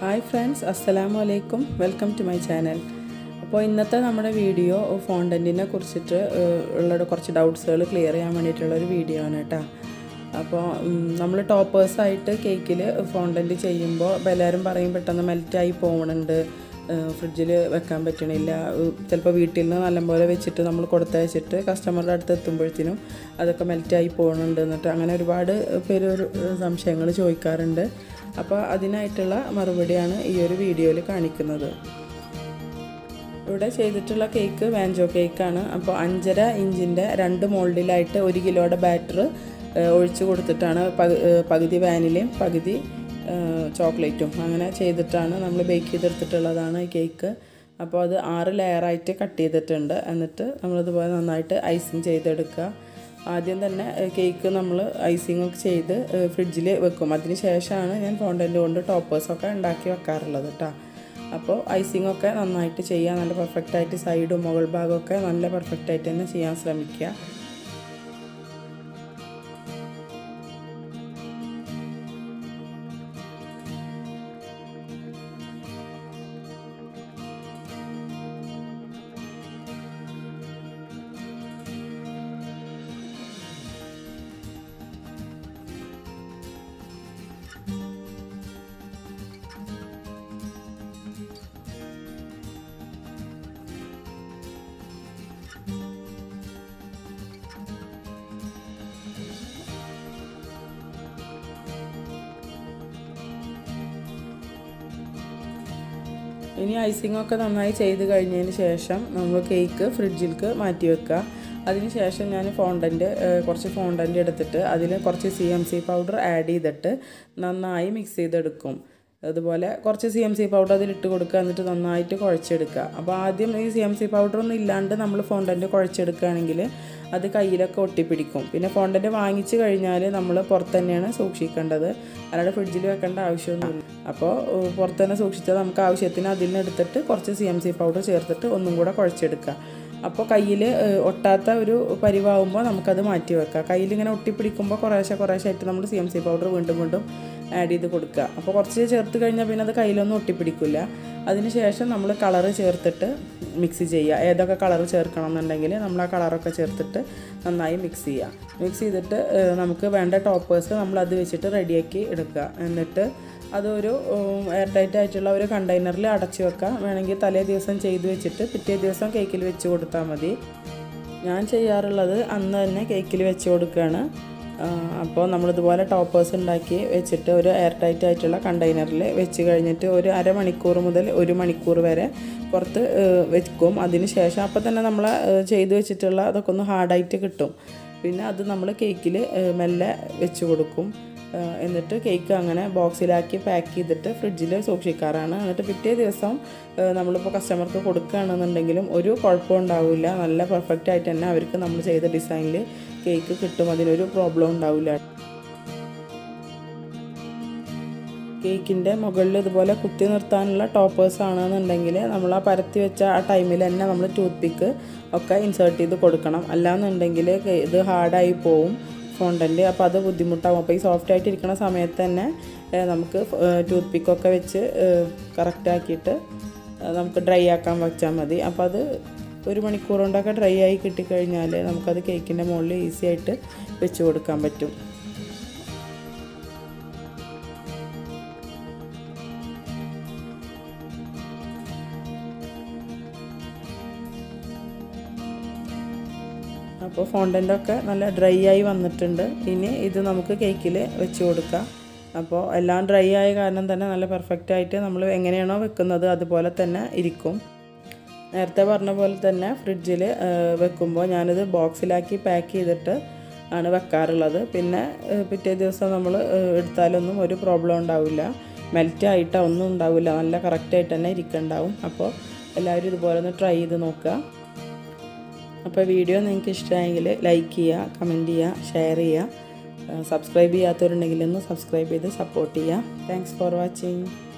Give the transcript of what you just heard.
hi friends അസ്സലാമു അലൈക്കും welcome to my channel അപ്പോൾ ഇന്നത്തെ നമ്മുടെ വീഡിയോ ഫോണ്ടൻറ്റിനെ കുറിച്ചിട്ട് ഏഹ്, ഉള്ള കുറച്ച് ഡൗട്ട്സുകൾ ക്ലിയർ ചെയ്യാൻ വേണ്ടിയിട്ടുള്ള ഒരു വീഡിയോ ആണ് കേട്ടോ അപ്പോൾ നമ്മൾ ടോപ്പേഴ്സായിട്ട് കേക്കിൽ ഫോണ്ടൻറ്റ് ചെയ്യുമ്പോൾ ഇപ്പോൾ എല്ലാവരും പറയും പെട്ടെന്ന് മെൽറ്റായി പോകുന്നുണ്ട് ഫ്രിഡ്ജിൽ വെക്കാൻ പറ്റണില്ല ചിലപ്പോൾ വീട്ടിൽ നിന്ന് നല്ലപോലെ വെച്ചിട്ട് നമ്മൾ കൊടുത്തയച്ചിട്ട് കസ്റ്റമറുടെ അടുത്ത് എത്തുമ്പോഴത്തേനും അതൊക്കെ മെൽറ്റായി പോകുന്നുണ്ട് എന്നിട്ട് അങ്ങനെ ഒരുപാട് പേര് ഒരു സംശയങ്ങൾ ചോദിക്കാറുണ്ട് അപ്പോൾ അതിനായിട്ടുള്ള മറുപടിയാണ് ഈ ഒരു വീഡിയോയിൽ കാണിക്കുന്നത് ഇവിടെ ചെയ്തിട്ടുള്ള കേക്ക് വാഞ്ചോ കേക്കാണ് അപ്പോൾ അഞ്ചര ഇഞ്ചിൻ്റെ രണ്ട് മോൾഡിലായിട്ട് ഒരു കിലോയുടെ ബാറ്റർ ഒഴിച്ച് കൊടുത്തിട്ടാണ് പകു ഏഹ് പകുതി വാനിലയും പകുതി ഏഹ് ചോക്ലേറ്റും അങ്ങനെ ചെയ്തിട്ടാണ് നമ്മൾ ബേക്ക് ചെയ്തെടുത്തിട്ടുള്ളതാണ് ഈ കേക്ക് അപ്പോൾ അത് ആറ് ലെയറായിട്ട് കട്ട് ചെയ്തിട്ടുണ്ട് എന്നിട്ട് നമ്മളിതുപോലെ നന്നായിട്ട് ഐസിങ് ചെയ്തെടുക്കുക ആദ്യം തന്നെ ഏഹ് കേക്ക് നമ്മൾ ഐസിങ് ഒക്കെ ചെയ്ത് ഫ്രിഡ്ജിൽ വെക്കും അതിന് ശേഷമാണ് ഞാൻ ഫോണ്ടൻ്റ് കൊണ്ട് ടോപ്പേഴ്സൊക്കെ ഉണ്ടാക്കി വെക്കാറുള്ളത് കേട്ടോ അപ്പോൾ ഐസിങ് ഒക്കെ നന്നായിട്ട് ചെയ്യുക നല്ല പെർഫെക്റ്റ് ആയിട്ട് സൈഡും മുകൾ ഭാഗമൊക്കെ നല്ല പെർഫെക്റ്റ് ആയിട്ട് തന്നെ ചെയ്യാൻ ശ്രമിക്കുക ഇനി ഐസിംഗ് ഒക്കെ നന്നായി ചെയ്ത് കഴിഞ്ഞതിന് ശേഷം നമ്മൾ കേക്ക് ഫ്രിഡ്ജിലേക്ക് മാറ്റി വെക്കുക അതിന് ശേഷം ഞാൻ ഫോണ്ടൻറ്റ് കുറച്ച് ഫോണ്ടൻറ്റ് എടുത്തിട്ട് അതിൽ കുറച്ച് C M C powder add ചെയ്തിട്ട് നന്നായി മിക്സ് ചെയ്തെടുക്കും അതുപോലെ കുറച്ച് സി എം സി പൗഡർ അതിലിട്ട് കൊടുക്കുക എന്നിട്ട് നന്നായിട്ട് കുഴച്ചെടുക്കുക അപ്പോൾ ആദ്യം ഈ സി എം സി പൗഡർ ഒന്നും ഇല്ലാണ്ട് നമ്മൾ ഫോണ്ടൻറ്റ് കുഴച്ചെടുക്കുകയാണെങ്കിൽ അത് കയ്യിലൊക്കെ ഒട്ടിപ്പിടിക്കും പിന്നെ ഫോണ്ടൻറ്റ് വാങ്ങിച്ച് കഴിഞ്ഞാൽ നമ്മൾ പുറത്ത് തന്നെയാണ് സൂക്ഷിക്കേണ്ടത് അല്ലാതെ ഫ്രിഡ്ജിൽ വെക്കേണ്ട ആവശ്യമൊന്നുമില്ല അപ്പോൾ പുറത്ത് തന്നെ സൂക്ഷിച്ചാൽ നമുക്ക് ആവശ്യത്തിന് അതിൽ നിന്ന് എടുത്തിട്ട് കുറച്ച് സി എം സി പൗഡർ ചേർത്തിട്ട് ഒന്നും കൂടെ കുഴച്ചെടുക്കുക അപ്പോൾ കയ്യിൽ ഒട്ടാത്ത ഒരു പരിവാകുമ്പോൾ നമുക്കത് മാറ്റി വെക്കാം കയ്യിലിങ്ങനെ ഒട്ടിപ്പിടിക്കുമ്പോൾ കുറേശ്ശെ കുറേശ്ശെ ആയിട്ട് നമ്മൾ സി എം സി പൗഡർ വീണ്ടും വീണ്ടും ആഡ് ചെയ്ത് കൊടുക്കുക അപ്പോൾ കുറച്ച് ചേർത്ത് കഴിഞ്ഞാൽ പിന്നെ അത് കയ്യിലൊന്നും ഒട്ടിപ്പിടിക്കില്ല അതിന് ശേഷം നമ്മൾ കളറ് ചേർത്തിട്ട് മിക്സ് ചെയ്യുക ഏതൊക്കെ കളർ ചേർക്കണം എന്നുണ്ടെങ്കിൽ നമ്മൾ ആ കളറൊക്കെ ചേർത്തിട്ട് നന്നായി മിക്സ് ചെയ്യുക മിക്സ് ചെയ്തിട്ട് ഏഹ്, നമുക്ക് വേണ്ട ടോപ്പേഴ്സ് നമ്മൾ അത് വെച്ചിട്ട് റെഡിയാക്കി എടുക്കുക എന്നിട്ട് അതൊരു എയർ ടൈറ്റ് ആയിട്ടുള്ള ഒരു കണ്ടെയ്നറിൽ അടച്ചു വെക്കാം വേണമെങ്കിൽ തലേ ദിവസം ചെയ്ത് വെച്ചിട്ട് പിറ്റേ ദിവസം കേക്കിൽ വെച്ച് കൊടുത്താൽ മതി ഞാൻ ചെയ്യാറുള്ളത് അന്ന് തന്നെ കേക്കിൽ വെച്ച് കൊടുക്കുകയാണ് അപ്പോൾ നമ്മളിതുപോലെ ടോപ്പേഴ്സ് ഉണ്ടാക്കി വെച്ചിട്ട് ഒരു എയർ ടൈറ്റ് ആയിട്ടുള്ള കണ്ടെയ്നറിൽ വെച്ച് കഴിഞ്ഞിട്ട് ഒരു അരമണിക്കൂർ മുതൽ ഒരു മണിക്കൂർ വരെ പുറത്ത് ഏഹ്, വെക്കും അതിന് ശേഷം അപ്പോൾ തന്നെ നമ്മൾ ചെയ്ത് വെച്ചിട്ടുള്ള അതൊക്കെ ഒന്ന് ഹാർഡായിട്ട് കിട്ടും പിന്നെ അത് നമ്മൾ കേക്കിൽ മെല്ലെ വെച്ച് കൊടുക്കും ഏഹ് എന്നിട്ട് കേക്ക് അങ്ങനെ ബോക്സിലാക്കി പാക്ക് ചെയ്തിട്ട് ഫ്രിഡ്ജിൽ സൂക്ഷിക്കാറാണ് എന്നിട്ട് പിറ്റേ ദിവസം ഏഹ് നമ്മളിപ്പോൾ കസ്റ്റമർക്ക് കൊടുക്കുകയാണെന്നുണ്ടെങ്കിലും ഒരു കുഴപ്പവും ഉണ്ടാവില്ല നല്ല പെർഫെക്റ്റ് ആയിട്ട് തന്നെ അവർക്ക് നമ്മൾ ചെയ്ത ഡിസൈനിൽ കേക്ക് കിട്ടും അതിനൊരു പ്രോബ്ലം ഉണ്ടാവില്ല കേക്കിൻ്റെ മുകളിൽ ഇതുപോലെ കുത്തി നിർത്താനുള്ള ടോപ്പേഴ്സ് ആണെന്നുണ്ടെങ്കിൽ നമ്മൾ ആ പരത്തി വെച്ച ആ ടൈമിൽ തന്നെ നമ്മൾ ടൂത്ത് പിക്ക് ഒക്കെ ഇൻസേർട്ട് ചെയ്ത് കൊടുക്കണം അല്ലാന്നുണ്ടെങ്കിൽ ഇത് ഹാർഡായി പോവും ഫോണ്ടൻറ്റ് അപ്പോൾ അത് ബുദ്ധിമുട്ടാവും അപ്പോൾ ഈ സോഫ്റ്റ് ആയിട്ട് ഇരിക്കുന്ന സമയത്ത് തന്നെ ഏഹ്, നമുക്ക് ടൂത്ത് പിക്കൊക്കെ വെച്ച് കറക്റ്റാക്കിയിട്ട് നമുക്ക് ഡ്രൈ ആക്കാൻ വെച്ചാൽ മതി അപ്പോൾ അത് ഒരു മണിക്കൂർ കൊണ്ടൊക്കെ ഡ്രൈ ആയി കിട്ടിക്കഴിഞ്ഞാൽ നമുക്കത് കേക്കിൻ്റെ മുകളിൽ ഈസി ആയിട്ട് വെച്ച് കൊടുക്കാൻ പറ്റും അപ്പോൾ ഫോണ്ടൻ്റൊക്കെ നല്ല ഡ്രൈ ആയി വന്നിട്ടുണ്ട് ഇനി ഇത് നമുക്ക് കേക്കിൽ വെച്ച് കൊടുക്കാം അപ്പോൾ എല്ലാം ഡ്രൈ ആയ കാരണം തന്നെ നല്ല പെർഫെക്റ്റ് ആയിട്ട് നമ്മൾ എങ്ങനെയാണോ വെക്കുന്നത് അതുപോലെ തന്നെ ഇരിക്കും നേരത്തെ പറഞ്ഞ പോലെ തന്നെ ഫ്രിഡ്ജിൽ വെക്കുമ്പോൾ ഞാനിത് ബോക്സിലാക്കി പാക്ക് ചെയ്തിട്ട് ആണ് വെക്കാറുള്ളത് പിന്നെ ഏഹ്, പിറ്റേ ദിവസം നമ്മൾ എടുത്താലൊന്നും ഒരു പ്രോബ്ലം ഉണ്ടാവില്ല മെൽറ്റ് ആയിട്ടോ ഒന്നും ഉണ്ടാവില്ല നല്ല കറക്റ്റായിട്ട് തന്നെ ഇരിക്കുന്നുണ്ടാവും അപ്പോൾ എല്ലാവരും ഇതുപോലെ ഒന്ന് ട്രൈ ചെയ്ത് നോക്കുക അപ്പോൾ വീഡിയോ നിങ്ങൾക്ക് ഇഷ്ടമായെങ്കിൽ ലൈക്ക് ചെയ്യുക കമൻറ്റ് ചെയ്യുക ഷെയർ ചെയ്യുക സബ്സ്ക്രൈബ് ചെയ്യാത്തവരുണ്ടെങ്കിൽ ഒന്ന് സബ്സ്ക്രൈബ് ചെയ്ത് സപ്പോർട്ട് ചെയ്യുക താങ്ക്സ് ഫോർ വാച്ചിങ്